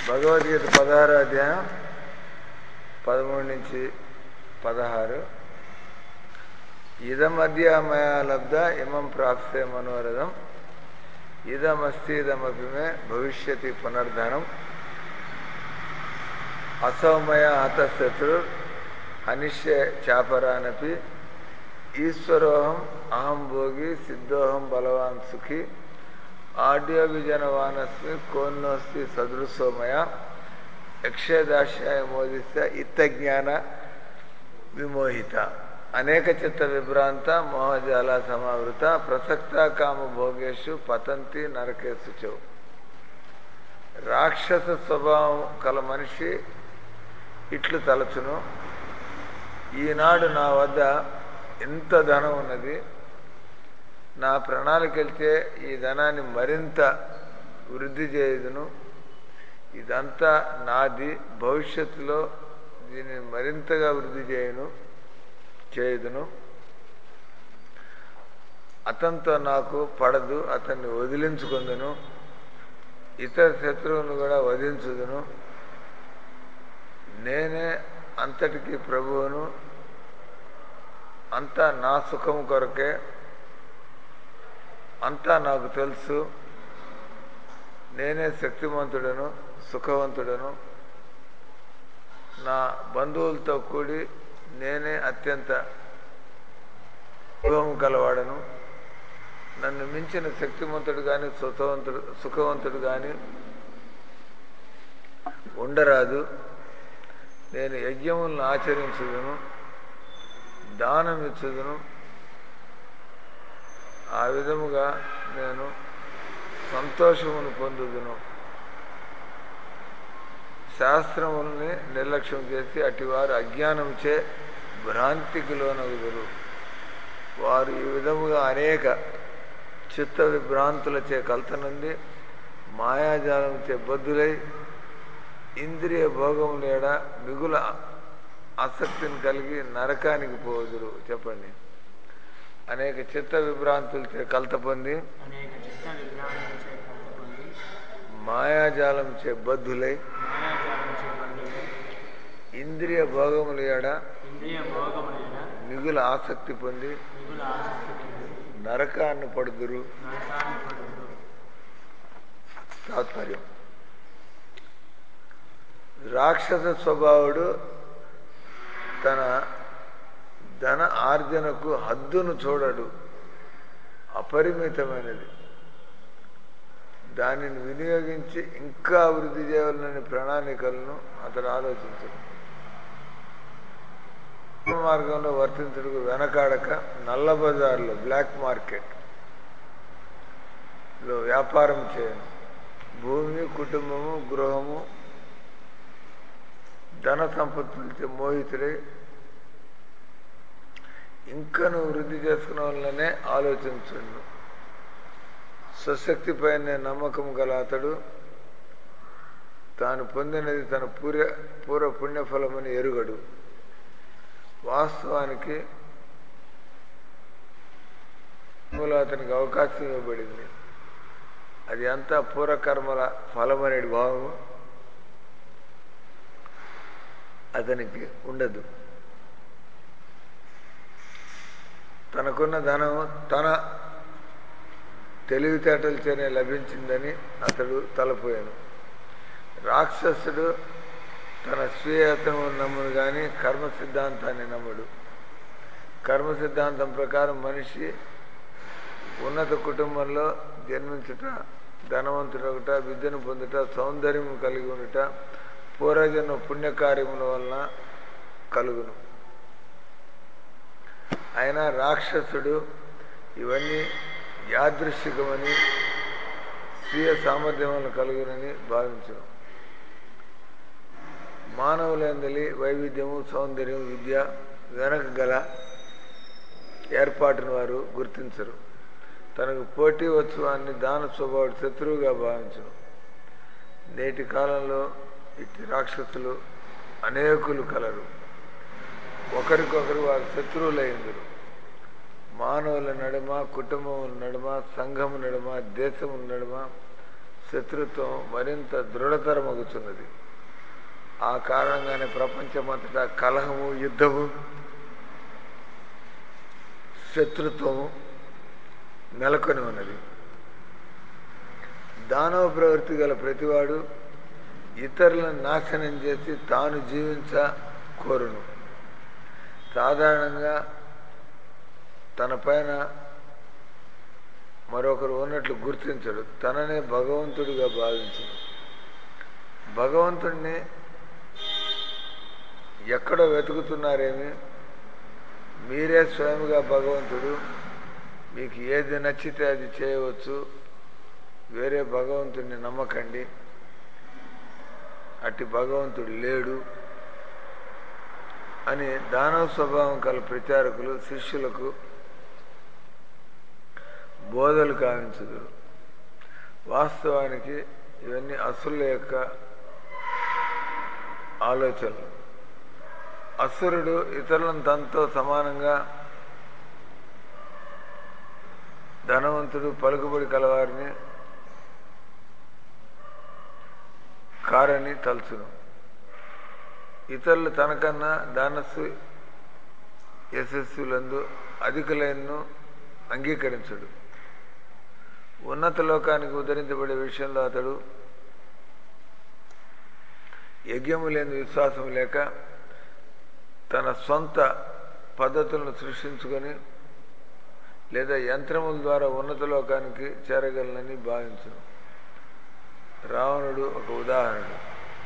భగవద్గీత పదహారో అధ్యాయం పదమూడు నుంచి పదహారు ఇదమద్య మయా లబ్ధ ఇమం ప్రాప్తే మనోరథం ఇదమస్తి ఇదమపి మే భవిష్యతి పునర్ధనం అసౌమయ హతశత్రు అనిశ్య చాపరానపి ఈశ్వరోహం అహం భోగి సిద్ధోహం బలవాన్ సుఖి ఆడియో విజనవానస్మి కోన్నోస్తి సదృశోమయ యక్షదాశ్యాయ మోదిస్త ఇత్తజ్ఞాన విమోహిత అనేక చిత్త విభ్రాంత మోహజాల సమావృత ప్రసక్త కామ భోగేషు పతంతి నరకేసు చౌ రాక్షస స్వభావం కల మనిషి ఇట్లు తలచును ఈనాడు నా వద్ద ఎంత ధనం ఉన్నది నా ప్రణాళిక వెళ్తే ఈ ధనాన్ని మరింత వృద్ధి చేయదును ఇదంతా నాది భవిష్యత్తులో దీన్ని మరింతగా వృద్ధి చేయను చేయదును అతనితో నాకు పడదు అతన్ని వదిలించుకుందును ఇతర శత్రువులను కూడా వధించుదును నేనే అంతటికి ప్రభువును అంతా నా సుఖం కొరకే అంతా నాకు తెలుసు నేనే శక్తివంతుడను సుఖవంతుడను నా బంధువులతో కూడి నేనే అత్యంత సుఖం కలవాడను నన్ను మించిన శక్తివంతుడు కానీ సుఖవంతుడు సుఖవంతుడు కానీ ఉండరాదు నేను యజ్ఞములను ఆచరించుదును దానం ఇచ్చుదును ఆ విధముగా నేను సంతోషమును పొందుదును శాస్త్రముల్ని నిర్లక్ష్యం చేసి అటివారు అజ్ఞానంచే భ్రాంతికి లోనగుదురు వారు ఈ విధముగా అనేక చిత్త విభ్రాంతులచే కలతనుంది మాయాజాలంచే బద్దులై ఇంద్రియ భోగముల ఎడ మిగుల ఆసక్తిని కలిగి నరకానికి పోదురు చెప్పండి అనేక చిత్త విభ్రాంతులచే కలత పొంది అనేక చిత్త విజ్ఞానంచే కలుపుకొని మాయాజాలంచే బద్ధులై మాయాజాలంచే బంధువులు ఇంద్రియ భోగముల ఎడ ఇంద్రియ భోగములైన మిగుల ఆసక్తి పొంది మిగుల ఆసక్తి పొంది నరకాన్ని పడుదురు నరకాన్ని పడుదురు తాత్పర్యం రాక్షస స్వభావుడు తన ధన ఆర్జనకు హద్దును చూడడు అపరిమితమైనది దానిని వినియోగించి ఇంకా అభివృద్ధి చేయాలనే ప్రణాళికలను అతడు ఆలోచించడు మార్గంలో వర్తించడుకు వెనకాడక నల్ల బజార్లో బ్లాక్ మార్కెట్ లో వ్యాపారం చేయను భూమి కుటుంబము గృహము ధన సంపత్తులతో మోహితుడై ఇంకను వృద్ధి చేసుకున్న వల్లనే ఆలోచించండు స్వశక్తిపైనే నమ్మకం గల అతడు తాను పొందినది తన పూర్వ పూర్వ పుణ్యఫలమని ఎరుగడు వాస్తవానికి మూల అతనికి అవకాశం ఇవ్వబడింది అది అంతా పూర్వకర్మల ఫలమనేది భావము అతనికి ఉండదు తనకున్న ధనం తన తెలివితేటలతోనే లభించిందని అతడు తలపోయాను రాక్షసుడు తన స్వీయతను నమ్మును కానీ కర్మ సిద్ధాంతాన్ని నమ్మడు కర్మ సిద్ధాంతం ప్రకారం మనిషి ఉన్నత కుటుంబంలో జన్మించుట ధనవంతుడొకట విద్యను పొందుట సౌందర్యం కలిగి ఉండుట పూర్వజన్మ పుణ్యకార్యముల వలన కలుగును అయినా రాక్షసుడు ఇవన్నీ యాదృశ్చికమని స్వీయ సామర్థ్యములను కలుగునని భావించను మానవులందలి వైవిధ్యము సౌందర్యం విద్య వెనక గల ఏర్పాటును వారు గుర్తించరు తనకు పోటీ ఉత్సవాన్ని దాన స్వభావుడు శత్రువుగా భావించను నేటి కాలంలో ఇట్టి రాక్షసులు అనేకులు కలరు ఒకరికొకరు వారు శత్రువులైందరు మానవుల నడుమ కుటుంబముల నడుమ సంఘము నడుమ దేశము నడుమ శత్రుత్వం మరింత దృఢతరమగుతున్నది ఆ కారణంగానే ప్రపంచమంతటా కలహము యుద్ధము శత్రుత్వము నెలకొని ఉన్నది దానవ ప్రవృత్తి గల ప్రతివాడు ఇతరులను నాశనం చేసి తాను జీవించ కోరును సాధారణంగా తన పైన మరొకరు ఉన్నట్లు గుర్తించడు తననే భగవంతుడిగా భావించడు భగవంతుడిని ఎక్కడో వెతుకుతున్నారేమి మీరే స్వయంగా భగవంతుడు మీకు ఏది నచ్చితే అది చేయవచ్చు వేరే భగవంతుడిని నమ్మకండి అట్టి భగవంతుడు లేడు అని దానవ స్వభావం కల ప్రచారకులు శిష్యులకు బోధలు కావించుదురు వాస్తవానికి ఇవన్నీ అసురుల యొక్క ఆలోచనలు అసురుడు ఇతరులను తనతో సమానంగా ధనవంతుడు పలుకుబడి కలవారిని కారని తలుచును ఇతరులు తనకన్నా దానస్సు యశస్సులందు అధికులైనను అంగీకరించడు ఉన్నత లోకానికి ఉద్ధరించబడే విషయంలో అతడు యజ్ఞము లేని విశ్వాసం లేక తన సొంత పద్ధతులను సృష్టించుకొని లేదా యంత్రముల ద్వారా ఉన్నత లోకానికి చేరగలనని భావించును రావణుడు ఒక ఉదాహరణుడు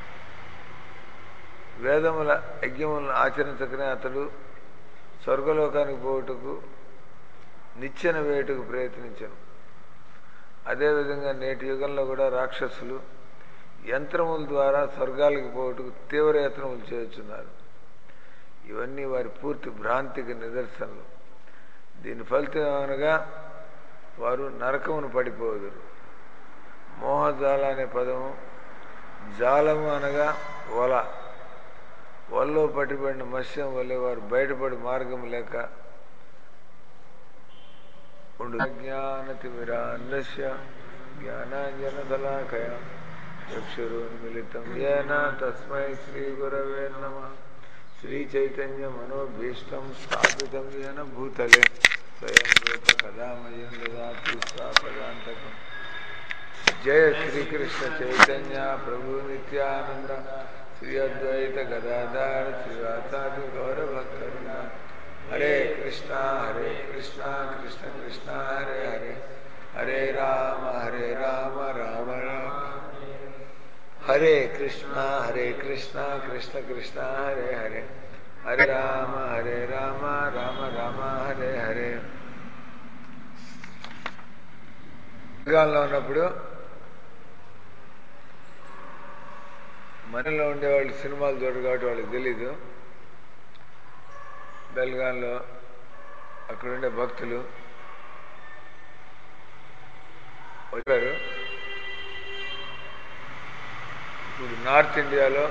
వేదముల యజ్ఞములను ఆచరించకనే అతడు స్వర్గలోకానికి పోవుటకు నిచ్చెన వేయుటకు ప్రయత్నించను అదేవిధంగా నేటి యుగంలో కూడా రాక్షసులు యంత్రముల ద్వారా స్వర్గాలకు పోవుటకు తీవ్ర యత్నములు చేస్తున్నారు ఇవన్నీ వారి పూర్తి భ్రాంతికి నిదర్శనలు దీని ఫలితం అనగా వారు నరకమును పడిపోదురు మోహజాల అనే పదము జాలము అనగా వల వల్లో పట్టిబడిన మత్స్యం వల్లే వారు బయటపడి మార్గం లేక ఉండు జ్ఞానతిమిరాంధస్య జ్ఞానాంజనశలాకయ చక్షురున్మిళితం ఏన తస్మై శ్రీ గురవే నమ శ్రీ చైతన్య మనోభీష్టం స్థాపితం ఏన భూతలే స్వయం రూప కదామయం దదాతి స్వాపదాంతకం జయ శ్రీకృష్ణ చైతన్య ప్రభు నిత్యానంద శ్రీ అద్వైత గదాధార శ్రీవాసాది గౌరభక్తరుణ హరే కృష్ణ హరే కృష్ణ కృష్ణ కృష్ణ హరే హరే హరే రామ హరే రామ రామ రామ హరే కృష్ణ హరే కృష్ణ కృష్ణ కృష్ణ హరే హరే హరే రామ హరే రామ రామ రామ హరే హరే బెల్గాంలో ఉన్నప్పుడు మనలో ఉండేవాళ్ళు సినిమాలు చూడరు కాబట్టి వాళ్ళకి తెలీదు బెల్గాంలో అక్కడ ఉండే భక్తులు వచ్చారు ఇప్పుడు నార్త్ ఇండియాలో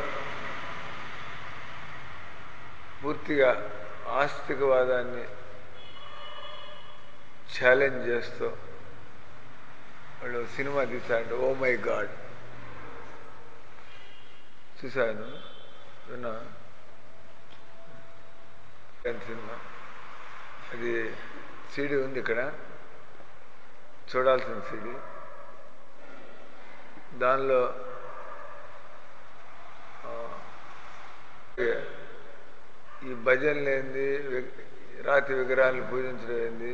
పూర్తిగా ఆస్తికవాదాన్ని ఛాలెంజ్ చేస్తూ వాళ్ళు సినిమా తీశారంటే ఓ మై గాడ్ చూశాను విన్నా సినిమా అది సీడీ ఉంది ఇక్కడ చూడాల్సిన సీడీ దానిలో ఆ, ఈ భజనలు ఏంది వి- రాతి విగ్రహాలను పూజించడం ఏంది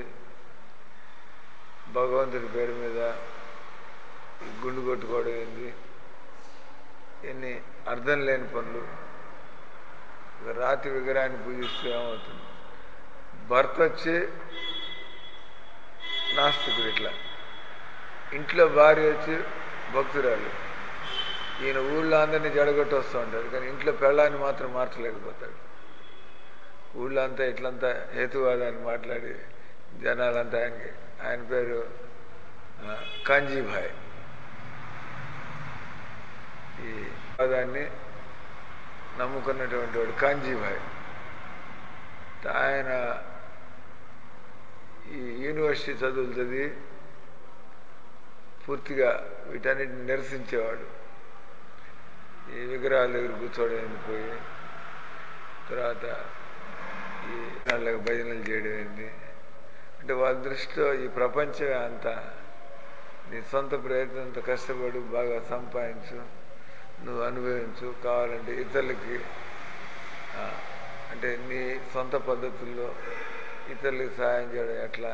భగవంతుడి పేరు మీద ఈ గుండు కొట్టుకోవడం ఏంది ఎన్ని అర్థం లేని పనులు ఒక రాతి విగ్రహాన్ని పూజిస్తే ఏమవుతుంది భర్త వచ్చి నాస్తికుడు ఇట్లా ఇంట్లో భార్య వచ్చి భక్తురాలు ఈయన ఊళ్ళో అందరినీ జడగొట్టి వస్తూ ఉంటాడు కానీ ఇంట్లో పెళ్ళాన్ని మాత్రం మార్చలేకపోతాడు ఊళ్ళో అంతా ఇట్లంతా హేతువాదాన్ని మాట్లాడి జనాలంతా ఆయనకి ఆయన పేరు ఆ, కాంజీభాయ్ ఈ వాదాన్ని నమ్ముకున్నటువంటి వాడు కాంజీభాయ్ ఆయన ఈ యూనివర్సిటీ చదువులు చదివి పూర్తిగా వీటన్నిటిని నిరసించేవాడు ఈ విగ్రహాల దగ్గర కూర్చోవడం పోయి తర్వాత ఈ నాళ్ళకి భజనలు చేయడం ఏంది అంటే వాళ్ళ దృష్టిలో ఈ ప్రపంచమే అంతా నీ సొంత ప్రయత్నంతో కష్టపడు బాగా సంపాదించు నువ్వు అనుభవించు కావాలంటే ఇతరులకి ఆ, అంటే నీ సొంత పద్ధతుల్లో ఇతరులకి సహాయం చేయడం ఎట్లా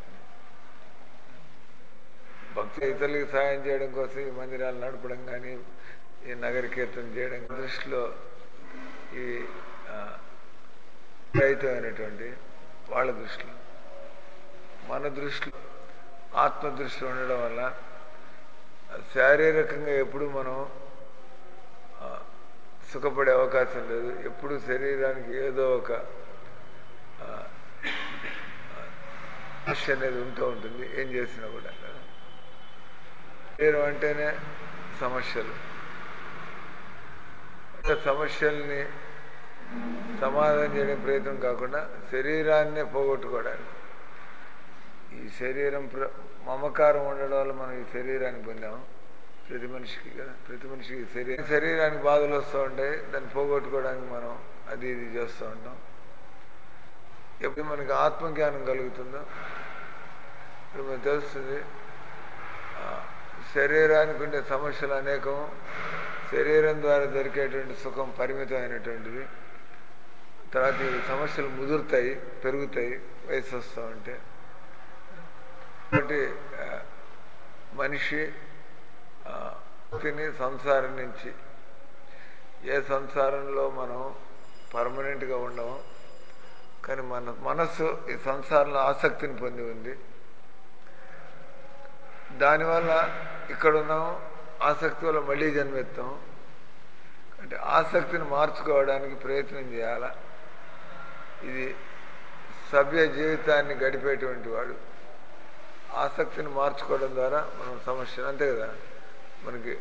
భక్తులు ఇతరులకి సహాయం చేయడం కోసం ఈ మందిరాలు నడపడం కానీ ఈ నగర కీర్తన చేయడం దృష్టిలో ఈ ఆ, రహితమైనటువంటి వాళ్ళ దృష్టిలో మన దృష్టిలో ఆత్మ దృష్టిలో ఉండడం వల్ల శారీరకంగా ఎప్పుడు మనం ఆ, సుఖపడే అవకాశం లేదు ఎప్పుడు శరీరానికి ఏదో ఒక ఆ, ఆ, సమస్య అనేది ఉంటూ ఉంటుంది ఏం చేసినా కూడా శరీరం అంటేనే సమస్యలు అంటే సమస్యల్ని సమాధానం చేయడం ప్రయత్నం కాకుండా శరీరాన్నే పోగొట్టుకోవడానికి ఈ శరీరం ప్ర మమకారం ఉండడం వల్ల మనం ఈ శరీరాన్ని పొందాము ప్రతి మనిషికి కదా ప్రతి మనిషికి శరీరం శరీరానికి బాధలు వస్తూ ఉంటాయి దాన్ని పోగొట్టుకోవడానికి మనం అది ఇది చేస్తూ ఉంటాం ఎప్పుడు మనకి ఆత్మజ్ఞానం కలుగుతుందో ఇప్పుడు మనకు తెలుస్తుంది ఆ, శరీరానికి ఉండే సమస్యలు అనేకం శరీరం ద్వారా దొరికేటువంటి సుఖం పరిమితమైనటువంటిది తర్వాత ఈ సమస్యలు ముదురుతాయి పెరుగుతాయి వయసు వస్తూ ఉంటే కాబట్టి ఆ, మనిషి ఆ, తిని సంసారం నుంచి ఏ సంసారంలో మనం పర్మనెంట్గా ఉండము కానీ మన మనస్సు ఈ సంసారంలో ఆసక్తిని పొంది ఉంది దానివల్ల ఇక్కడ ఉన్నాం ఆసక్తి వల్ల మళ్ళీ జన్మెత్తాం అంటే ఆసక్తిని మార్చుకోవడానికి ప్రయత్నం చేయాల ఇది సభ్య జీవితాన్ని గడిపేటువంటి వాడు ఆసక్తిని మార్చుకోవడం ద్వారా మనం సమస్యలు అంతే కదా మనకి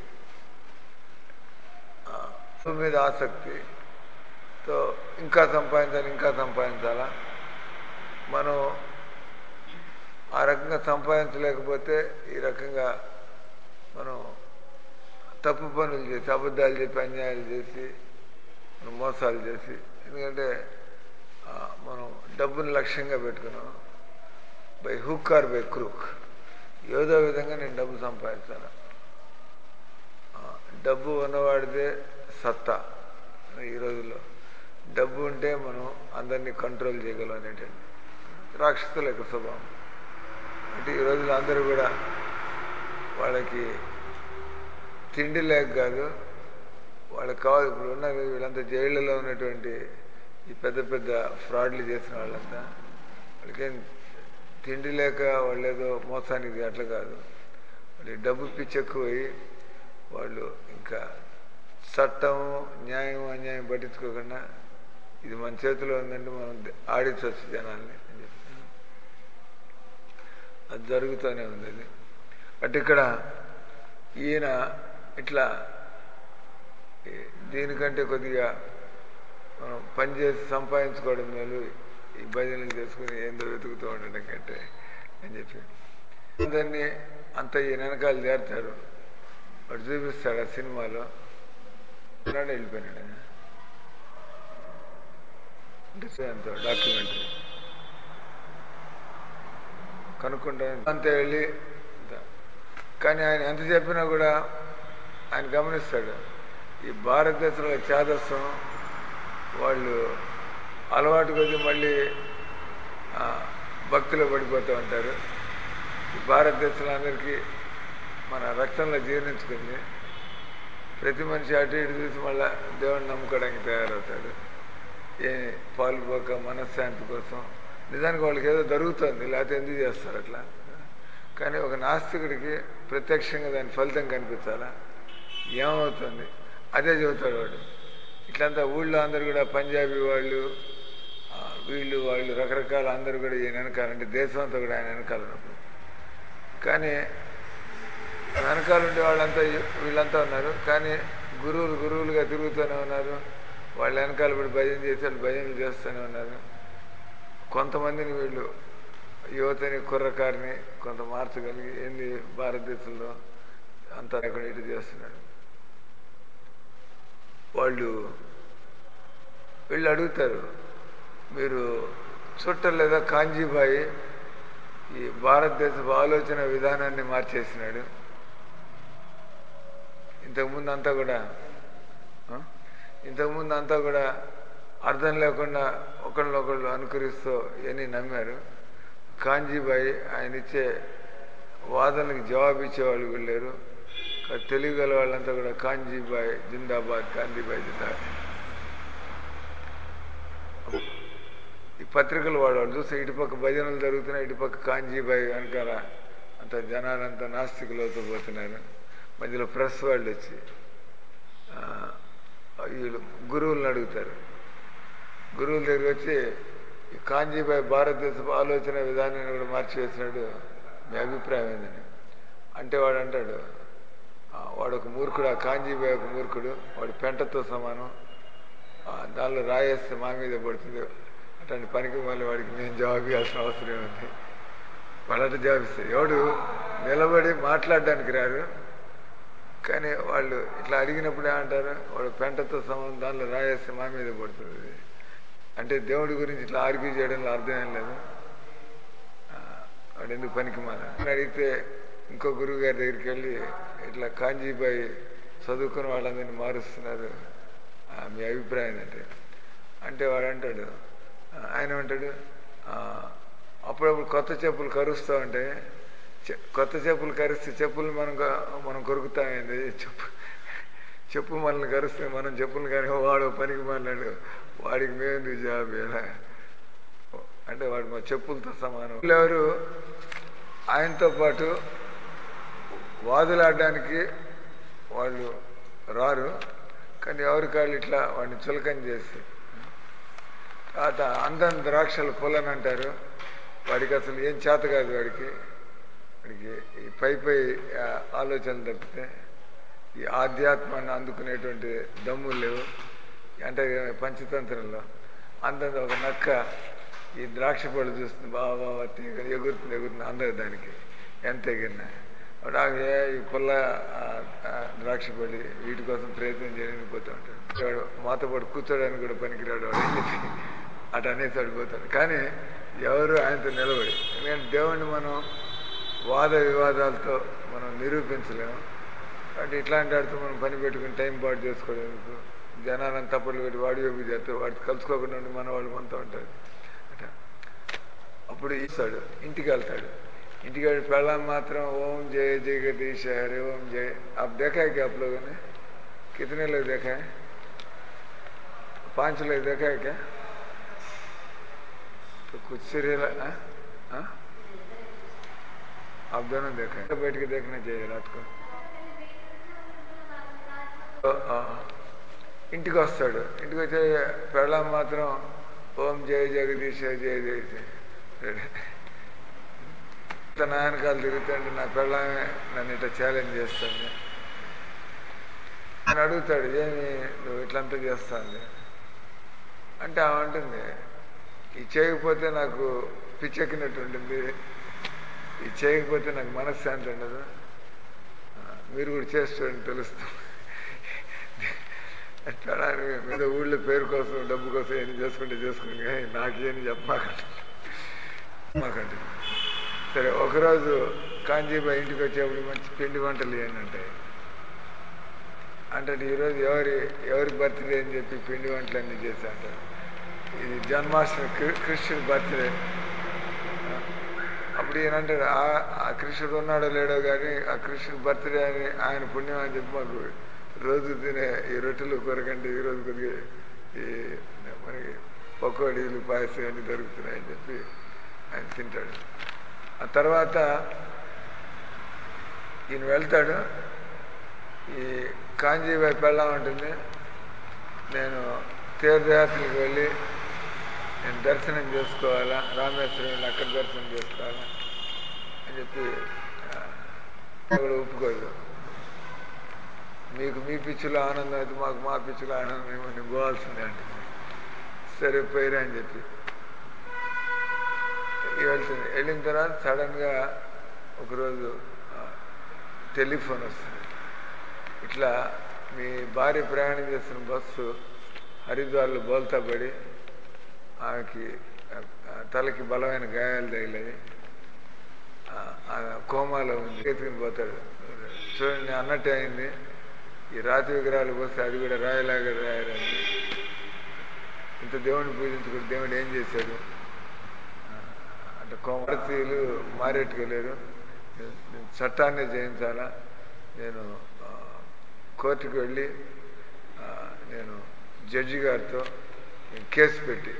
ఆ, డబ్బు మీద ఆసక్తితో ఇంకా సంపాదించాలి ఇంకా సంపాదించాలా మనం ఆ రకంగా సంపాదించలేకపోతే ఈ రకంగా మనం తప్పు పనులు చేసి అబద్ధాలు చెప్పి అన్యాయాలు చేసి మనం మోసాలు చేసి ఎందుకంటే ఆ, మనం డబ్బుని లక్ష్యంగా పెట్టుకున్నాం by hook or by crook ఏదో విధంగా నేను డబ్బు సంపాదించాను ఆ, డబ్బు ఉన్నవాడిదే సత్తా ఈ రోజుల్లో డబ్బు ఉంటే మనం అందరినీ కంట్రోల్ చేయగలం అనేటువంటి రాక్షసుల యొక్క స్వభావం అంటే ఈ రోజుల్లో అందరూ కూడా వాళ్ళకి తిండి లేక కాదు వాళ్ళకి కావాలి ఇప్పుడు ఉన్నారు వీళ్ళంతా జైళ్ళలో ఉన్నటువంటి ఈ పెద్ద పెద్ద ఫ్రాడ్లు చేసిన వాళ్ళంతా వాళ్ళకేం తిండి లేక వాళ్ళు ఏదో మోసానికి అట్లా కాదు వాళ్ళకి డబ్బు పిచ్చెక్కుపోయి వాళ్ళు ఇంకా చట్టం న్యాయం అన్యాయం పట్టించుకోకుండా ఇది మన చేతిలో ఉందంటే మనం ఆడించవచ్చు జనాల్ని అని చెప్పి అది జరుగుతూనే ఉంది అది బట్ ఇక్కడ ఈయన ఇట్లా ఈ దీనికంటే కొద్దిగా మనం పనిచేసి సంపాదించుకోవడం మేలు ఈ భజనలు చేసుకుని ఏందో వెతుకుతూ ఉండడం కంటే అని చెప్పి అందరినీ అంత ఈ వెనకాల చేరుతాడు వాడు చూపిస్తాడు ఆ సినిమాలో ఉన్నాడు వెళ్ళిపోయినాడు ఆయన. అంటే అంత డాక్యుమెంటరీ కనుక్కుంటా అంతే వెళ్ళి అంత. కానీ ఆయన ఎంత చెప్పినా కూడా ఆయన గమనిస్తాడు ఈ భారతదేశంలో చేదస్సం వాళ్ళు అలవాటు కొద్ది మళ్ళీ ఆ, భక్తిలో పడిపోతూ ఉంటారు ఈ భారతదేశంలో అందరికీ మన రక్తంలో జీర్ణించుకుంది ప్రతి మనిషి అటు ఇటు చూసి మళ్ళీ దేవుడిని నమ్ముకోవడానికి తయారవుతాడు ఏ పాల్పోక మనశ్శాంతి కోసం నిజానికి వాళ్ళకి ఏదో జరుగుతుంది లేకపోతే ఎందుకు చేస్తారు అట్లా కానీ ఒక నాస్తికుడికి ప్రత్యక్షంగా దాని ఫలితం కనిపించాలా ఏమవుతుంది అదే చెబుతాడు వాడు ఇట్లంతా ఊళ్ళో అందరు కూడా పంజాబీ వాళ్ళు ఆ, వీళ్ళు వాళ్ళు రకరకాల అందరూ కూడా ఈయన వెనకాల అంటే దేశం అంతా కూడా ఆయన వెనకాల ఉన్నప్పుడు కానీ వెనకాల ఉండే వాళ్ళంతా వీళ్ళంతా ఉన్నారు కానీ గురువులు గురువులుగా తిరుగుతూనే ఉన్నారు వాళ్ళ వెనకాల పడి భజన చేసి వాళ్ళు భజనలు చేస్తూనే ఉన్నారు కొంతమందిని వీళ్ళు యువతని కుర్రకారిని కొంత మార్చగలిగి ఏంది భారతదేశంలో అంతా ఎక్కడ ఇటు చేస్తున్నాడు వాళ్ళు వీళ్ళు అడుగుతారు మీరు చుట్టలేదా కాంజీబాయి ఈ భారతదేశపు ఆలోచన విధానాన్ని మార్చేసినాడు ఇంతకుముందు అంతా కూడా ఆ? ఇంతకుముందు అంతా కూడా అర్థం లేకుండా ఒకళ్ళొకళ్ళు అనుకరిస్తూ ఇవన్నీ నమ్మారు కాంజీబాయి ఆయన ఇచ్చే వాదనలకు జవాబు ఇచ్చేవాళ్ళు వీళ్ళు లేరు కానీ తెలివి గల వాళ్ళంతా కూడా కాంజీబాయ్ జిందాబాద్ కాంజీబాయ్ జిందాబాద్ ఈ పత్రికలు వాడవాళ్ళు చూస్తే ఇటుపక్క భజనలు జరుగుతున్నాయి ఇటుపక్క కాంజీబాయి వెనకాల అంత జనాలంతా నాస్తికులవుతూ పోతున్నారు మధ్యలో ప్రెస్ వాళ్ళు వచ్చి ఆ, వీళ్ళు గురువులను అడుగుతారు గురువుల దగ్గరికి వచ్చి ఈ కాంజీబాయి భారతదేశపు ఆలోచన విధానాన్ని కూడా మార్చివేసినాడు మీ అభిప్రాయం ఏందని అంటే వాడు అంటాడు "ఆ, వాడు ఒక మూర్ఖుడు ఆ కాంజీబాయి ఒక మూర్ఖుడు వాడు పెంటతో సమానం ఆ, దానిలో రాయేస్తే మా మీద పడుతుంది అట్లాంటి పనికి మళ్ళీ వాడికి నేను జవాబు ఇవ్వాల్సిన అవసరం ఉంది వాళ్ళంటే జవాబిస్తారు ఎవడు నిలబడి మాట్లాడడానికి రారు కానీ వాళ్ళు ఇట్లా అడిగినప్పుడు ఏమంటారు వాడు పెంటతో సమానం దానిలో రాయేస్తే మా మీద పడుతుంది అంటే దేవుడి గురించి ఇట్లా ఆర్గ్యూ చేయడంలో అర్థం ఏం లేదు ఆ, వాడు ఎందుకు పనికి మన అడిగితే ఇంకో గురువు గారి దగ్గరికి వెళ్ళి ఇట్లా కాంజీబాయి చదువుకున్న వాళ్ళందరినీ మారుస్తున్నారు ఆ, మీ అభిప్రాయం అంటే అంటే వాడు అంటాడు ఆ, ఆయన అంటాడు "ఆ, అప్పుడప్పుడు కొత్త చెప్పులు కరుస్తూ ఉంటే చె- కొత్త చెప్పులు కరిస్తే చెప్పులు మనం క- మనం కొరుకుతామైంది చెప్పు చెప్పు మనల్ని కరిస్తే మనం చెప్పులు కానీ వాడు పనికి మాట్లాడు వాడికి మేము జాబ్ ఎలా అంటే వాడు మా చెప్పులతో సమానం ఎవరు ఆయనతో పాటు వాదులాడడానికి వాళ్ళు రారు కానీ ఎవరి కాళ్ళు ఇట్లా వాడిని చులకం చేసి తర్వాత అందం ద్రాక్షలు పొలని అంటారు వాడికి అసలు ఏం చేత కాదు వాడికి వాడికి ఈ పై పై ఆ, ఆలోచనలు తప్పితే ఈ ఆధ్యాత్మాన్ని అందుకునేటువంటి దమ్ములు లేవు అంటే పంచతంత్రంలో అంతంత ఒక నక్క ఈ ద్రాక్ష పళ్ళు చూస్తుంది బాగా బాగా తీగ ఎగురుతుంది ఎగురుతుంది అందరు దానికి ఎంత ఎగిరినా వాడు ఆగి, "ఏ, ఈ పుల్ల ఆ, ఆ, ద్రాక్ష పడి వీటి కోసం ప్రయత్నం చేయడానికి పోతూ ఉంటాడు వాడు మాతో పాటు కూర్చోడానికి కూడా పనికిరాడు వాడు అని చెప్పి అటు అనేసి అడిపోతాడు కానీ ఎవరు ఆయనతో నిలబడి ఎందుకంటే దేవుణ్ణి మనం వాద వివాదాలతో మనం నిరూపించలేము కాబట్టి ఇట్లాంటి వాడితో మనం పని పెట్టుకుని టైం పాటు చేసుకోవడం ఎందుకు జనాలను తప్పులు పెట్టి వాడి వైపు చేస్తారు వాడికి కలుసుకోకుండా ఉండి మన వాళ్ళు మనతో ఉంటారు అట్లా అప్పుడు ఇస్తాడు ఇంటికి వెళ్తాడు ఇంటికి వెళ్ళి పెళ్ళాం మాత్రం ఓం జయ జగదీశ హరి ఓం జయ आप देखा है क्या आप लोगों ने कितने लोग देखा है पांच लोग देखा है क्या तो कुछ सीरियल हाँ? हाँ? आप दोनों देखा है बैठ के देखना चाहिए रात को तो, ఆ, ఇంటికి వస్తాడు ఇంటికి వచ్చే పెళ్ళాం మాత్రం ఓం జయ జగదీశ జయ జయ జయ తన వెనకాల తిరుగుతుంటే నా పెళ్ళామే నన్ను ఇట్లా ఛాలెంజ్ చేస్తుంది అని అడుగుతాడు ఏమి నువ్వు ఇట్లంతా చేస్తాంది అంటే ఆమె అంటుంది ఇది చేయకపోతే నాకు పిచ్చెక్కినట్టు ఉంటుంది ఇది చేయకపోతే నాకు మనశ్శాంతి ఉండదు ఆ, మీరు కూడా చేస్తారని తెలుస్తుంది ఎట్లా మీద ఊళ్ళో పేరు కోసం డబ్బు కోసం ఏం చేసుకుంటే చేసుకోండి కానీ నాకేం చెప్పమాకండి మాకండి సరే ఒకరోజు కాంజీబాయి ఇంటికి వచ్చేప్పుడు మంచి పిండి వంటలు ఇవన్నీ ఉంటాయి అంటే ఈరోజు ఎవరి ఎవరి బర్త్డే అని చెప్పి పిండి వంటలు అన్నీ చేసి అంటారు ఇది జన్మాష్టమి క్రి- కృష్ణుడి బర్త్డే అప్పుడు ఈయన అంటాడు "ఆ- ఆ కృష్ణుడు ఉన్నాడో లేడో కానీ ఆ కృష్ణుడి బర్త్డే అని ఆయన పుణ్యం అని చెప్పి మాకు రోజు తినే ఈ రొట్టెలు కొరకంటే ఈ రోజు కొద్దిగా ఈ మనకి పకోడీలు పాయసం అన్నీ దొరుకుతున్నాయని చెప్పి ఆయన తింటాడు ఆ తర్వాత ఈయన వెళ్తాడు ఈ కాంజీబాయి పెళ్ళం ఉంటుంది నేను తీర్థయాత్రలకు వెళ్ళి నేను దర్శనం చేసుకోవాలా రామేశ్వరం వెళ్ళి అక్కడ దర్శనం చేసుకోవాలా అని చెప్పి ఆ, కూడా ఒప్పుకోదు మీకు మీ పిచ్చిలో ఆనందం అయితే మాకు మా పిచ్చిలో ఆనందం ఏమని పోవాల్సిందే అంటే సరే పోయిరా అని చెప్పి వెళ్తుంది వెళ్ళిన తర్వాత సడన్గా ఒకరోజు ఆ, టెలిఫోన్ వస్తుంది ఇట్లా మీ భార్య ప్రయాణం చేస్తున్న బస్సు హరిద్వార్లో బోల్తా పడి ఆమెకి ఆ, ఆ, తలకి బలమైన గాయాలు తగిలాయి ఆ, ఆ కోమాలో ఉంది ఎత్తుకుని పోతాడు చూడండి అన్నట్టే అయింది ఈ రాతి విగ్రహాలు పోస్తే అది కూడా రాయలాగా రాయారండి ఇంత దేవుడిని పూజించుకుని దేవుడు ఏం చేశాడు ఆ, అంటే భారతీయులు మారేట్టుకోలేరు నేను నేను చట్టాన్ని జయించాలా నేను ఆ, కోర్టుకు వెళ్ళి ఆ, నేను జడ్జి గారితో నేను కేసు పెట్టి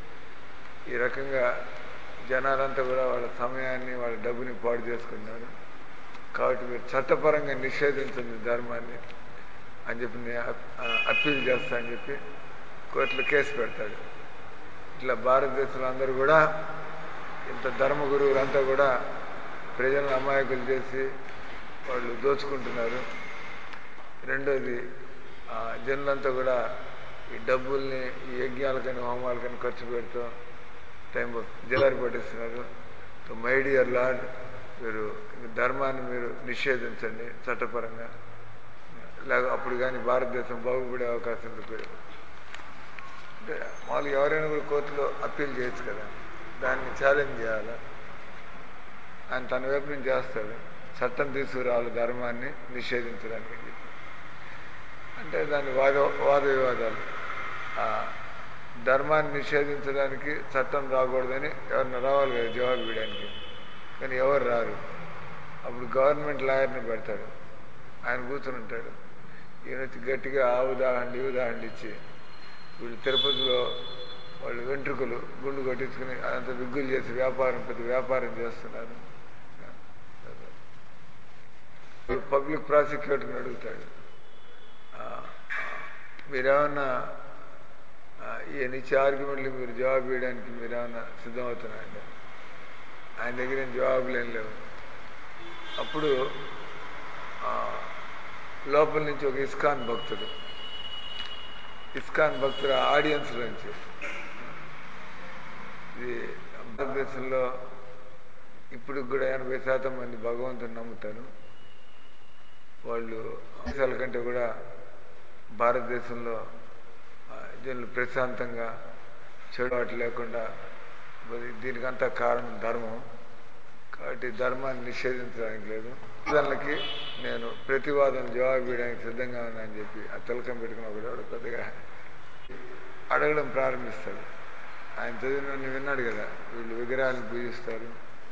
ఈ రకంగా జనాలంతా కూడా వాళ్ళ సమయాన్ని వాళ్ళ డబ్బుని పాడు చేసుకున్నారు కాబట్టి మీరు చట్టపరంగా నిషేధించండి ధర్మాన్ని అని చెప్పి నేను అప్- ఆ, అప్పీల్ చేస్తా అని చెప్పి కోర్టులో కేసు పెడతాడు ఇట్లా భారతదేశంలో అందరూ కూడా ఇంత ధర్మ గురువులంతా కూడా ప్రజలను అమాయకులు చేసి వాళ్ళు దోచుకుంటున్నారు రెండోది ఆ, జనులంతా కూడా ఈ డబ్బుల్ని ఈ యజ్ఞాలకని హోమాలకని ఖర్చు పెడుతూ టైం జలారి పట్టిస్తున్నారు మై డియర్ లార్డ్ మీరు ఈ ధర్మాన్ని మీరు నిషేధించండి చట్టపరంగా లేక అప్పుడు కానీ భారతదేశం బాగుపడే అవకాశం ఉంది అంటే మామూలుగా ఎవరైనా కూడా కోర్టులో అప్పీల్ చేయొచ్చు కదా దాన్ని ఛాలెంజ్ చేయాలి ఆయన తన వైపు నుంచి చేస్తాడు చట్టం తీసుకురావాలి ధర్మాన్ని నిషేధించడానికి అని చెప్పి. అంటే దాని వాద వాద వివాదాలు ఆ, ధర్మాన్ని నిషేధించడానికి చట్టం రాకూడదని ఎవరిని రావాలి కదా జవాబు ఇవ్వడానికి కానీ ఎవరు రారు అప్పుడు గవర్నమెంట్ లాయర్ని పెడతాడు ఆయన కూర్చుని ఉంటాడు ఈయన వచ్చి గట్టిగా ఆ ఉదాహరణ ఈ ఉదాహరణ ఇచ్చి వీళ్ళు తిరుపతిలో వాళ్ళు వెంట్రుకలు గుండు కొట్టించుకుని అదంతా విగ్గులు చేసి వ్యాపారం పెద్ద వ్యాపారం చేస్తున్నారు పబ్లిక్ ప్రాసిక్యూటర్ని అడుగుతాడు ఆ, ఆ, మీరేమన్నా ఆ, ఈయన ఇచ్చే ఆర్గ్యుమెంట్లు మీరు జవాబు ఇవ్వడానికి మీరేమన్నా సిద్ధమవుతున్నారండి ఆయన దగ్గర ఏం జవాబులు ఏం లేవు అప్పుడు ఆ, లోపల నుంచి ఒక ఇస్కాన్ భక్తుడు ఇస్కాన్ భక్తుల ఆడియన్స్ నుంచి ఇది భారతదేశంలో ఇప్పుడు కూడా ఎనభై శాతం మంది భగవంతుని నమ్ముతారు వాళ్ళు దేశాల కంటే కూడా భారతదేశంలో ఆ, జనులు ప్రశాంతంగా చెడు అటు లేకుండా మరి దీనికంతా కారణం ధర్మం కాబట్టి ధర్మాన్ని నిషేధించడానికి లేదు వాదనలకి నేను ప్రతివాదన జవాబు ఇవ్వడానికి సిద్ధంగా ఉన్నానని చెప్పి ఆ తిలకం పెట్టుకున్న ఒకడు ఎవడో కొద్దిగా అడగడం ప్రారంభిస్తాడు ఆయన చదివిన విన్నాడు కదా వీళ్ళు విగ్రహాలను పూజిస్తారు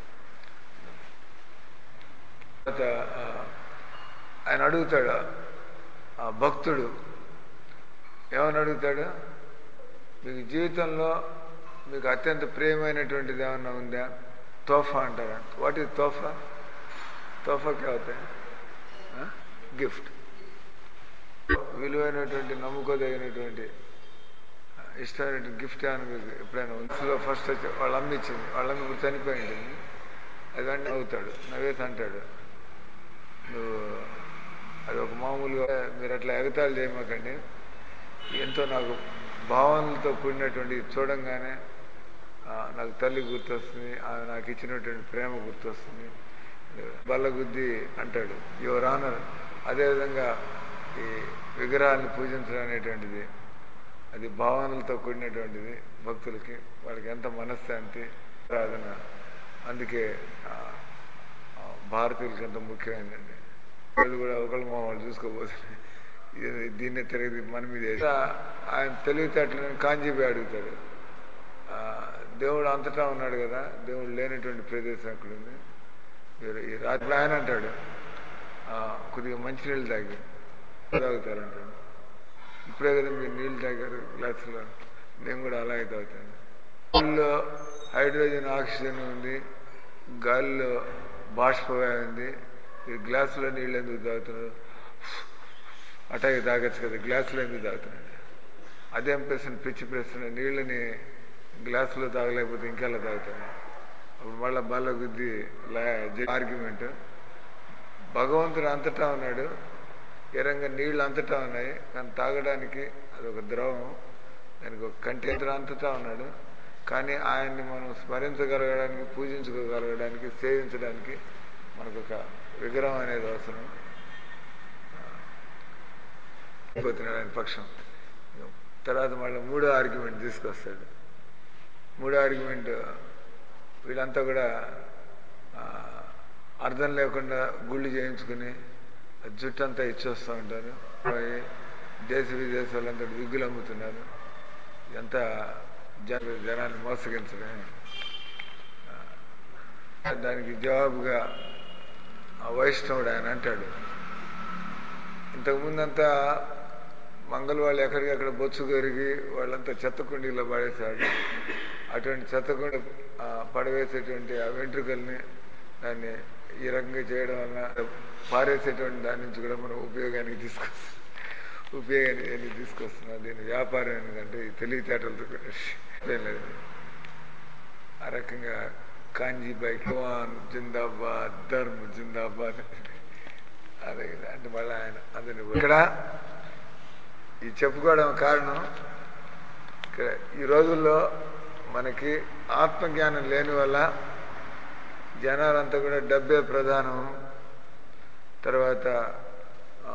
తర్వాత ఆ, ఆయన అడుగుతాడు ఆ భక్తుడు ఏమని అడుగుతాడు మీకు జీవితంలో మీకు అత్యంత ప్రియమైనటువంటిది ఏమన్నా ఉందా తోఫా అంటారా వాట్ ఈజ్ తోఫా తోఫా అవుతాయి గిఫ్ట్ విలువైనటువంటి నమ్ముకోదగినటువంటి ఆ, ఇష్టమైనటువంటి గిఫ్ట్ అని మీకు ఎప్పుడైనా ఉంచులో ఫస్ట్ వచ్చి వాళ్ళ అమ్మ ఇచ్చింది వాళ్ళ అమ్మ ఇప్పుడు చనిపోయి ఉంటుంది అది వెంటనే నవ్వుతాడు నవ్వేసి అంటాడు నువ్వు అది ఒక మామూలుగా మీరు అట్లా ఎగతాళి చేయమాకండి ఎంతో నాకు భావనలతో కూడినటువంటి ఇది చూడంగానే ఆ, నాకు తల్లి గుర్తొస్తుంది ఆమె నాకు ఇచ్చినటువంటి ప్రేమ గుర్తొస్తుంది బల్లగుద్ది అంటాడు యువర్ ఆనర్ అదేవిధంగా ఈ విగ్రహాన్ని పూజించడం అనేటువంటిది అది భావనలతో కూడినటువంటిది భక్తులకి వాళ్ళకి ఎంత మనశ్శాంతి ప్రార్థన అందుకే ఆ, ఆ, భారతీయులకి ఎంత ముఖ్యమైనదండి వాళ్ళు కూడా ఒకళ్ళు మా వాళ్ళు చూసుకోబోతుంది ఇది- దీన్నే తిరిగి మన మీద వేసి. ఆయన తెలివితేటలను కాంజీబీ అడుగుతాడు ఆ, దేవుడు అంతటా ఉన్నాడు కదా దేవుడు లేనటువంటి ప్రదేశం అక్కడ ఉంది మీరు ఈ రాత్రి ఆయన అంటాడు ఆ, కొద్దిగా మంచినీళ్ళు తాగి తాగుతారంటాడు ఇప్పుడే కదా మీరు నీళ్ళు తాగారు గ్లాసులో నేను కూడా అలాగే తాగుతాను గాలిలో హైడ్రోజన్ ఆక్సిజన్ ఉంది గాలిలో బాష్పవాయు ఉంది ఈ గ్లాసులో నీళ్ళు ఎందుకు తాగుతున్నారు అటాగే తాగొచ్చు కదా గ్లాసులో ఎందుకు తాగుతున్నాడు అదేం ప్రశ్న పిచ్చి ప్రశ్న నీళ్ళని గ్లాసులో తాగలేకపోతే ఇంకెలా తాగుతాను అప్పుడు మళ్ళీ బల్ల గుద్ది ఆర్గ్యుమెంట్ భగవంతుడు అంతటా ఉన్నాడు ఏ రంగా నీళ్ళు అంతటా ఉన్నాయి కానీ తాగడానికి అది ఒక ద్రవం దానికి ఒక కంటైనర్ అంతటా ఉన్నాడు కానీ ఆయన్ని మనం స్మరించగలగడానికి పూజించుకోగలగడానికి సేవించడానికి మనకు ఒక విగ్రహం అనేది అవసరం అయిపోతున్నాడు ఆయన పక్షం తర్వాత మళ్ళీ మూడో ఆర్గ్యుమెంట్ తీసుకొస్తాడు మూడో ఆర్గ్యుమెంట్ వీళ్ళంతా కూడా ఆ, అర్థం లేకుండా గుళ్ళు చేయించుకుని జుట్టంతా ఇచ్చొస్తూ ఉంటారు పోయి దేశ విదేశాలంతా విగ్గులు అమ్ముతున్నారు ఎంత జన జనాన్ని మోసగించడం ఆ, దానికి జవాబుగా ఆ వైష్ణవుడు ఆయన అంటాడు ఇంతకుముందంతా మంగళ వాళ్ళు ఎక్కడికక్కడ బొచ్చు కరిగి వాళ్ళంతా చెత్త కుండీలో పడేశాడు అటువంటి చెత్త కుండ ఆ, పడవేసేటువంటి ఆ వెంట్రుకల్ని దాన్ని ఈ రకంగా చేయడం వల్ల పారేసేటువంటి దాని నుంచి కూడా మనం ఉపయోగానికి తీసుకొస్తాం ఉపయోగానికి తీసుకొస్తున్నాం దీని వ్యాపారం ఎందుకంటే ఈ తెలివితేటలతో కూడా ఏం లేదు ఆ రకంగా కాంజీబాయ్ భగవాన్ జిందాబాద్ ధర్మ జిందాబాద్ అదే కదా. అంటే మళ్ళీ ఆయన అందరిని ఇక్కడ ఈ చెప్పుకోవడం కారణం ఇక్కడ ఈ రోజుల్లో మనకి ఆత్మజ్ఞానం లేని వల్ల జనాలంతా కూడా డబ్బే ప్రధానం తర్వాత ఆ,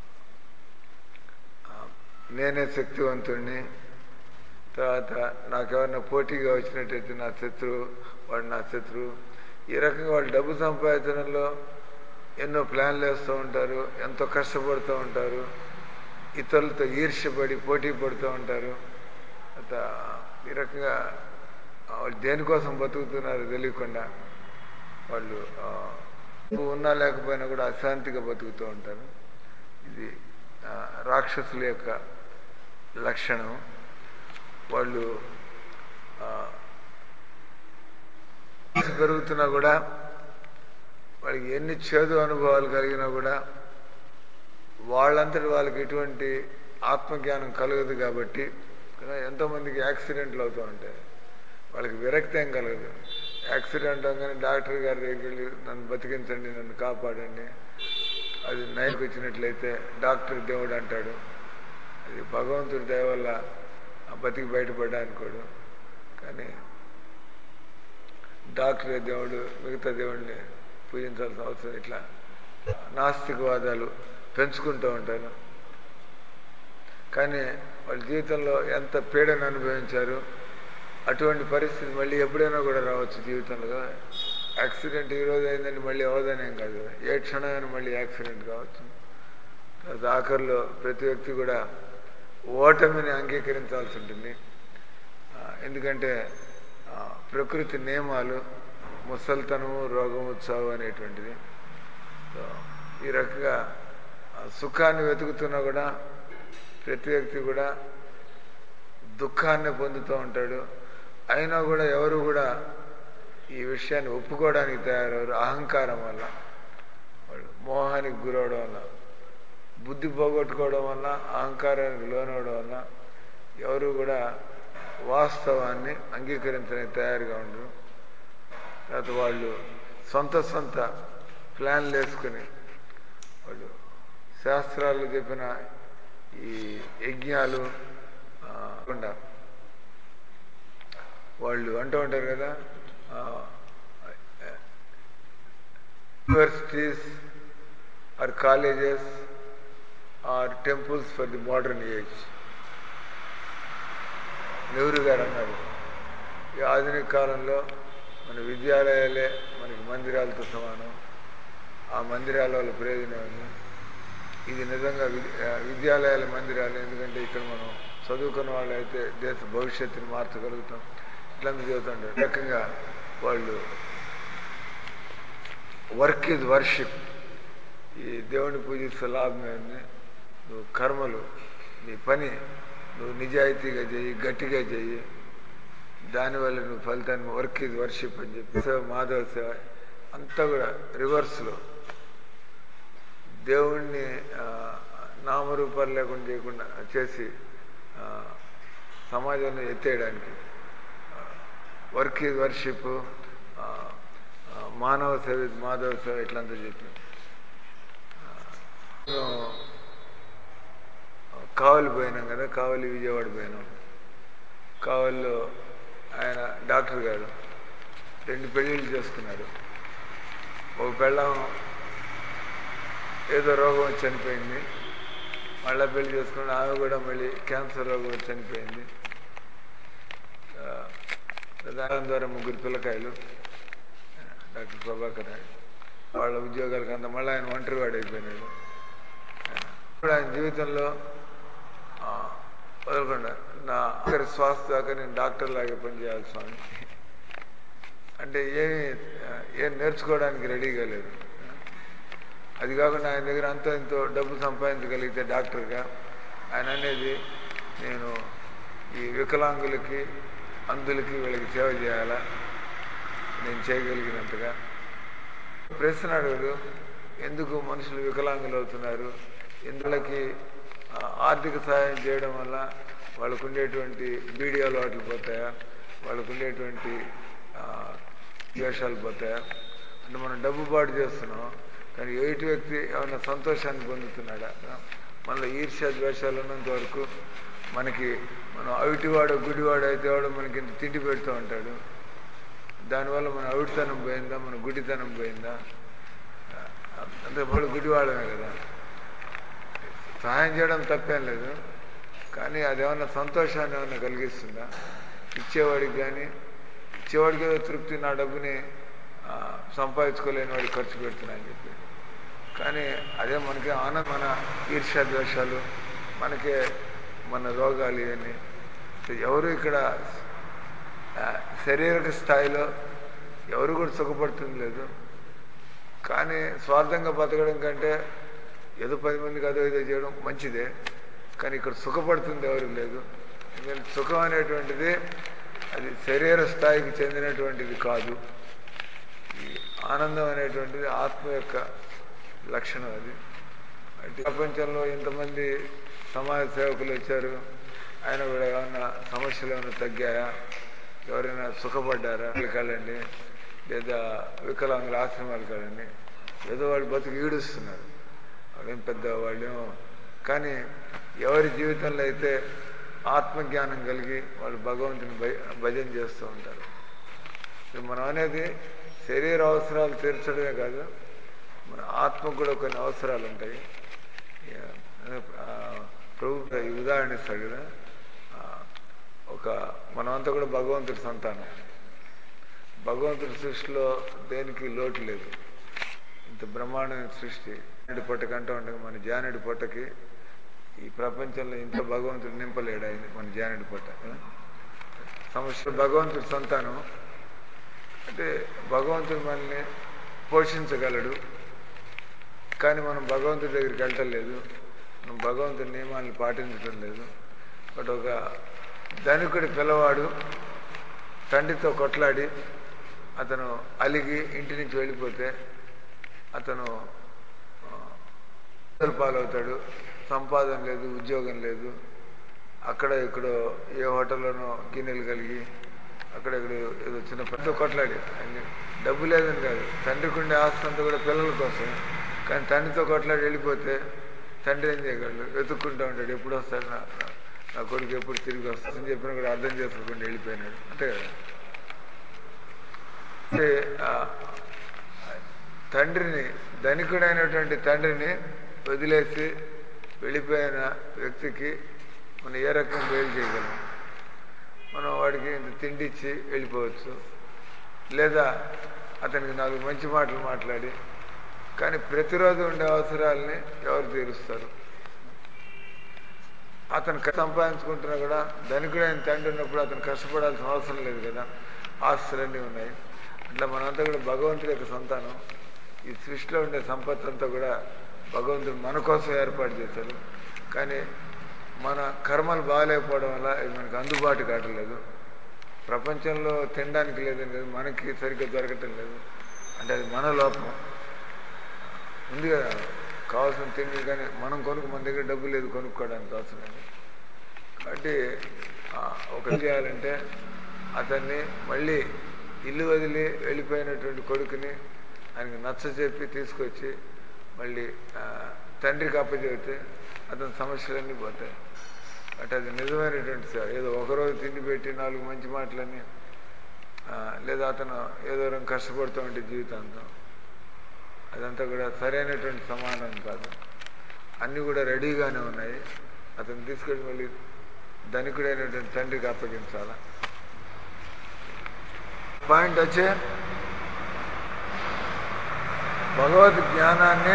ఆ, నేనే శక్తివంతుణ్ణి తర్వాత నాకెవరన్నా పోటీగా వచ్చినట్టయితే నా శత్రువు వాడు నా శత్రువు ఈ రకంగా వాళ్ళు డబ్బు సంపాదించడంలో ఎన్నో ప్లాన్లు వేస్తూ ఉంటారు ఎంతో కష్టపడుతూ ఉంటారు ఇతరులతో ఈర్ష్యపడి పోటీ పడుతూ ఉంటారు అత ఈ రకంగా ఆ, వాళ్ళు దేనికోసం బతుకుతున్నారో తెలియకుండా వాళ్ళు ఆ, డబ్బు ఉన్నా లేకపోయినా కూడా అశాంతిగా బతుకుతూ ఉంటారు ఇది ఆ, రాక్షసుల యొక్క లక్షణం వాళ్ళు ఆ, వయసు పెరుగుతున్నా కూడా వాళ్ళకి ఎన్ని చేదు అనుభవాలు కలిగినా కూడా వాళ్ళంతటి వాళ్ళకి ఎటువంటి ఆత్మజ్ఞానం కలగదు కాబట్టి కదా ఎంతోమందికి యాక్సిడెంట్లు అవుతూ ఉంటాయి వాళ్ళకి విరక్తి ఏం కలగదు యాక్సిడెంట్ అవగానే డాక్టర్ గారి దగ్గరికి వెళ్ళి నన్ను బతికించండి నన్ను కాపాడండి అది నైట్కి వచ్చినట్లయితే డాక్టర్ దేవుడు అంటాడు అది భగవంతుడి దయ వల్ల ఆ బతికి బయటపడ్డా అనుకోడు కానీ డాక్టర్ దేవుడు మిగతా దేవుడిని పూజించాల్సిన అవసరం ఇట్లా నాస్తికవాదాలు పెంచుకుంటూ ఉంటారు కానీ వాళ్ళ జీవితంలో ఎంత పీడను అనుభవించారు అటువంటి పరిస్థితి మళ్ళీ ఎప్పుడైనా కూడా రావచ్చు జీవితంలో కదా యాక్సిడెంట్ ఈ రోజు అయిందని మళ్ళీ అవదనేం కాదు కదా ఏ క్షణమైనా మళ్ళీ యాక్సిడెంట్ కావచ్చు తర్వాత ఆఖరిలో ప్రతి వ్యక్తి కూడా ఓటమిని అంగీకరించాల్సి ఉంటుంది ఆ, ఎందుకంటే ఆ, ప్రకృతి నియమాలు ముసల్తనము రోగము చావు అనేటువంటిది సో, ఈ రకంగా ఆ, సుఖాన్ని వెతుకుతున్నా కూడా ప్రతి వ్యక్తి కూడా దుఃఖాన్ని పొందుతూ ఉంటాడు అయినా కూడా ఎవరు కూడా ఈ విషయాన్ని ఒప్పుకోవడానికి తయారవరు అహంకారం వల్ల వాళ్ళు మోహానికి గురవడం వల్ల బుద్ధి పోగొట్టుకోవడం వల్ల అహంకారానికి లోనవడం వల్ల ఎవరు కూడా వాస్తవాన్ని అంగీకరించడానికి తయారుగా ఉండరు తర్వాత వాళ్ళు సొంత సొంత ప్లాన్లు వేసుకుని వాళ్ళు శాస్త్రాలు చెప్పిన ఈ యజ్ఞాలు ఆ, కాకుండా వాళ్ళు అంటూ ఉంటారు కదా universities or colleges or temples for the modern age Nehru garu అన్నారు ఈ ఆధునిక కాలంలో మన విద్యాలయాలే మనకి మందిరాలతో సమానం ఆ మందిరాల వల్ల ప్రయోజనం ఉంది ఇది నిజంగా వి- ఆ, విద్యాలయాల మందిరాలు ఎందుకంటే ఇక్కడ మనం చదువుకున్న వాళ్ళు అయితే దేశ భవిష్యత్తుని మార్చగలుగుతాం ఇట్లంతా చదువుతుంటారు ఈ రకంగా వాళ్ళు వర్క్ ఇస్ వర్షిప్ ఈ దేవుని పూజిస్తే లాభం ఏంది నువ్వు కర్మలు నీ పని నువ్వు నిజాయితీగా చెయ్యి గట్టిగా చెయ్యి దానివల్ల నువ్వు ఫలితాన్ని వర్క్ ఇస్ వర్షిప్ అని చెప్పి సేవ మాధవ సేవ అంతా కూడా రివర్స్లో దేవుణ్ణి ఆ, నామరూపాలు లేకుండా చేయకుండా చేసి ఆ, సమాజాన్ని ఎత్తేయడానికి వర్క్ ఈజ్ వర్షిప్ మానవ సేవ is మాధవ సేవ ఇట్లంతా చెప్పి నేను కావలి పోయినాం కదా కావలి విజయవాడ పోయినాం కావలిలో ఆయన డాక్టర్ గారు రెండు పెళ్ళిళ్ళు చేసుకున్నాడు ఒక పెళ్ళం ఏదో రోగం వచ్చి చనిపోయింది మళ్ళీ పెళ్లి చేసుకుని ఆమె కూడా మళ్ళీ క్యాన్సర్ రోగం వచ్చి చనిపోయింది ఆ, దాని ద్వారా ముగ్గురు పిల్లకాయలు డాక్టర్ ప్రభాకర్ రాయుడు వాళ్ళ ఉద్యోగాలకు అంత మళ్ళీ ఆయన ఒంటరి వాడు అయిపోయినాడు ఇప్పుడు ఆయన జీవితంలో ఆ, వదలకుండా నా ఆఖరి శ్వాస దాకా నేను డాక్టర్ లాగే పనిచేయాలి స్వామి అంటే ఏమి ఆ, ఏం నేర్చుకోవడానికి రెడీగా లేరు అది కాకుండా ఆయన దగ్గర అంతో ఇంతో డబ్బు సంపాదించగలిగితే డాక్టర్గా ఆయన అనేది నేను ఈ వికలాంగులకి అందులకి వీళ్ళకి సేవ చేయాలా నేను చేయగలిగినంతగా ప్రశ్న అడగడు ఎందుకు మనుషులు వికలాంగులు అవుతున్నారు ఎందులకి ఆ, ఆర్థిక సహాయం చేయడం వల్ల వాళ్ళకు ఉండేటువంటి బీడీ అలవాట్లు పోతాయా వాళ్ళకు ఉండేటువంటి ఆ, ద్వేషాలు పోతాయా అంటే మనం డబ్బు పాటు చేస్తున్నాం కానీ ఎయిటి వ్యక్తి ఏమైనా సంతోషాన్ని పొందుతున్నాడా మనలో ఈర్ష్య ద్వేషాలు ఉన్నంత వరకు మనకి మనం అవిటివాడు గుడివాడు అయితే వాడు మనకి ఇంత తిండి పెడుతూ ఉంటాడు దానివల్ల మన అవిటితనం పోయిందా మన గుడితనం పోయిందా అంటే వాళ్ళు గుడివాడమే కదా సహాయం చేయడం తప్పేం లేదు కానీ అదేమన్నా సంతోషాన్ని ఏమన్నా కలిగిస్తుందా ఇచ్చేవాడికి కానీ ఇచ్చేవాడికి ఏదో తృప్తి నా డబ్బుని ఆ, సంపాదించుకోలేని వాడికి ఖర్చు పెడుతున్నా అని చెప్పి కానీ అదే మనకి ఆనంద మన ఈర్ష్య ద్వేషాలు మనకే మన రోగాలు ఇవన్నీ సో ఎవరు ఇక్కడ ఆ, శారీరక స్థాయిలో ఎవరు కూడా సుఖపడుతుంది లేదు కానీ స్వార్థంగా బతకడం కంటే ఏదో పది మందికి అదో ఏదో చేయడం మంచిదే కానీ ఇక్కడ సుఖపడుతుంది ఎవరు లేదు ఎందుకంటే సుఖం అనేటువంటిది అది శరీర స్థాయికి చెందినటువంటిది కాదు ఈ ఆనందం అనేటువంటిది ఆత్మ యొక్క లక్షణం అది అంటే ప్రపంచంలో ఇంతమంది సమాజ సేవకులు వచ్చారు ఆయన కూడా ఏమన్నా సమస్యలు ఏమైనా తగ్గాయా ఎవరైనా సుఖపడ్డారా వాళ్ళకి వెళ్ళండి లేదా వికలాంగుల ఆశ్రమాలకు వెళ్ళండి ఏదో వాళ్ళు బతుకు ఈడుస్తున్నారు వాళ్ళేం పెద్ద వాళ్ళేమో కానీ ఎవరి జీవితంలో అయితే ఆత్మజ్ఞానం కలిగి వాళ్ళు భగవంతుని భయ- భజన చేస్తూ ఉంటారు ఇది మనం అనేది శరీర అవసరాలు తీర్చడమే కాదు మన ఆత్మకు కూడా కొన్ని అవసరాలు ఉంటాయి ఆ, ప్రభు ఈ ఉదాహరణ ఇస్తాడు కదా ఆ, ఒక మనమంతా కూడా భగవంతుడి సంతానం భగవంతుడి సృష్టిలో దేనికి లోటు లేదు ఇంత బ్రహ్మాండమైన సృష్టి జానుడి పొట్టకి అంటూ ఉంటాం మన జానుడి పొట్టకి ఈ ప్రపంచంలో ఇంత భగవంతుడు నింపలేడు ఆయన మన జానుడి పొట్ట కదా? సమస్య భగవంతుడి సంతానం అంటే భగవంతుడు మనల్ని పోషించగలడు కానీ మనం భగవంతుడి దగ్గరికి వెళ్ళటం లేదు మనం భగవంతుడి నియమాలను పాటించడం లేదు బట్ ఒక ధనికుడి పిల్లవాడు తండ్రితో కొట్లాడి అతను అలిగి ఇంటి నుంచి వెళ్ళిపోతే అతను ఆ, పాలవుతాడు సంపాదన లేదు ఉద్యోగం లేదు అక్కడ ఇక్కడో ఏ హోటల్లోనో గిన్నెలు కలిగి అక్కడ ఇక్కడ ఏదో చిన్న పెద్ద కొట్లాడి ఆయన డబ్బు లేదని కాదు తండ్రికి ఉండే ఆస్తి అంతా కూడా పిల్లల కోసం కానీ తండ్రితో కొట్లాడి వెళ్ళిపోతే తండ్రి ఏం చేయగలడు వెతుక్కుంటూ ఉంటాడు ఎప్పుడు వస్తాడు నా నా- నా కొడుకు ఎప్పుడు తిరిగి వస్తాడని చెప్పినా కూడా అర్థం చేసుకోకుండా వెళ్ళిపోయినాడు అంతే కదా అంటే ఆ, తండ్రిని ధనికుడైనటువంటి తండ్రిని వదిలేసి వెళ్ళిపోయిన వ్యక్తికి మనం ఏ రకం మేలు చేయగలం మనం వాడికి ఇంత తిండి ఇచ్చి వెళ్ళిపోవచ్చు లేదా అతనికి నాలుగు మంచి మాటలు మాట్లాడి కానీ ప్రతిరోజు ఉండే అవసరాలని ఎవరు తీరుస్తారు అతను క- సంపాదించుకుంటున్నా కూడా ధనికుడైన తండ్రి ఉన్నప్పుడు అతను కష్టపడాల్సిన అవసరం లేదు కదా ఆస్తులన్నీ ఉన్నాయి అట్లా మనంతా కూడా భగవంతుడి యొక్క సంతానం ఈ సృష్టిలో ఉండే సంపత్తి అంతా కూడా భగవంతుడు మన కోసం ఏర్పాటు చేశాడు కానీ మన కర్మలు బాగాలేకపోవడం వల్ల ఇది మనకు అందుబాటు కావట్లేదు ప్రపంచంలో తినడానికి లేదని లేదు మనకి సరిగ్గా దొరకటం లేదు అంటే అది మన లోపం ఉంది కదా కావాల్సిన తిండి కానీ మనం కొనుక్కు మన దగ్గర డబ్బు లేదు కొనుక్కోవడానికి అవసరం లేదు కాబట్టి ఆ, ఒకటి చేయాలంటే అతన్ని మళ్ళీ ఇల్లు వదిలి వెళ్ళిపోయినటువంటి కొడుకుని ఆయనకి నచ్చ చెప్పి తీసుకొచ్చి మళ్ళీ ఆ, తండ్రికి అప్పచెబితే అతని సమస్యలన్నీ పోతాయి అంటే అది నిజమైనటువంటి సేవ ఏదో ఒకరోజు తిండి పెట్టి నాలుగు మంచి మాటలని ఆ, లేదా అతను ఏదో రకం కష్టపడుతూ ఉంటే జీవితాంతం అదంతా కూడా సరైనటువంటి సమానం కాదు అన్నీ కూడా రెడీగానే ఉన్నాయి అతను తీసుకెళ్ళి మళ్ళీ ధనికుడైనటువంటి తండ్రికి అప్పగించాలా పాయింట్ వచ్చే భగవద్ జ్ఞానాన్ని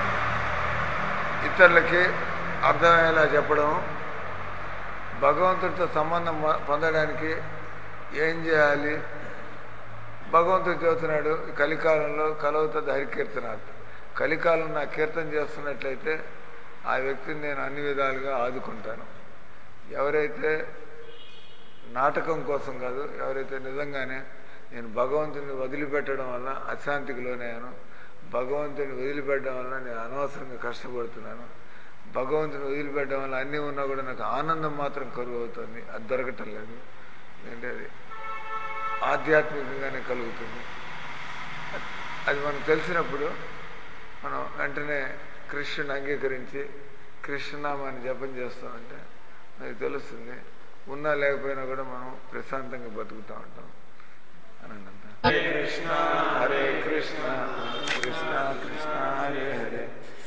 ఇతరులకి అర్థమయ్యేలా చెప్పడం భగవంతుడితో సంబంధం పొ- పొందడానికి ఏం చేయాలి భగవంతుడు చెబుతున్నాడు ఈ కలికాలంలో కలవుతుంది హరికీర్తనాథ్ కలికాలం నా కీర్తన చేస్తున్నట్లయితే ఆ వ్యక్తిని నేను అన్ని విధాలుగా ఆదుకుంటాను ఎవరైతే నాటకం కోసం కాదు ఎవరైతే నిజంగానే నేను భగవంతుని వదిలిపెట్టడం వల్ల అశాంతికి లోనయ్యాను భగవంతుని వదిలిపెట్టడం వల్ల నేను అనవసరంగా కష్టపడుతున్నాను భగవంతుని వదిలిపెట్టడం వల్ల అన్నీ ఉన్నా కూడా నాకు ఆనందం మాత్రం కరువు అవుతుంది అది దొరకటం లేదు అంటే అది ఆధ్యాత్మికంగానే కలుగుతుంది అది మనకు తెలిసినప్పుడు మనం వెంటనే కృష్ణుని అంగీకరించి కృష్ణనామాన్ని జపం చేస్తామంటే మనకి తెలుస్తుంది ఉన్నా లేకపోయినా కూడా మనం ప్రశాంతంగా బతుకుతూ ఉంటాం అని అంట హరే కృష్ణ హరే కృష్ణ కృష్ణ కృష్ణ హరే హరే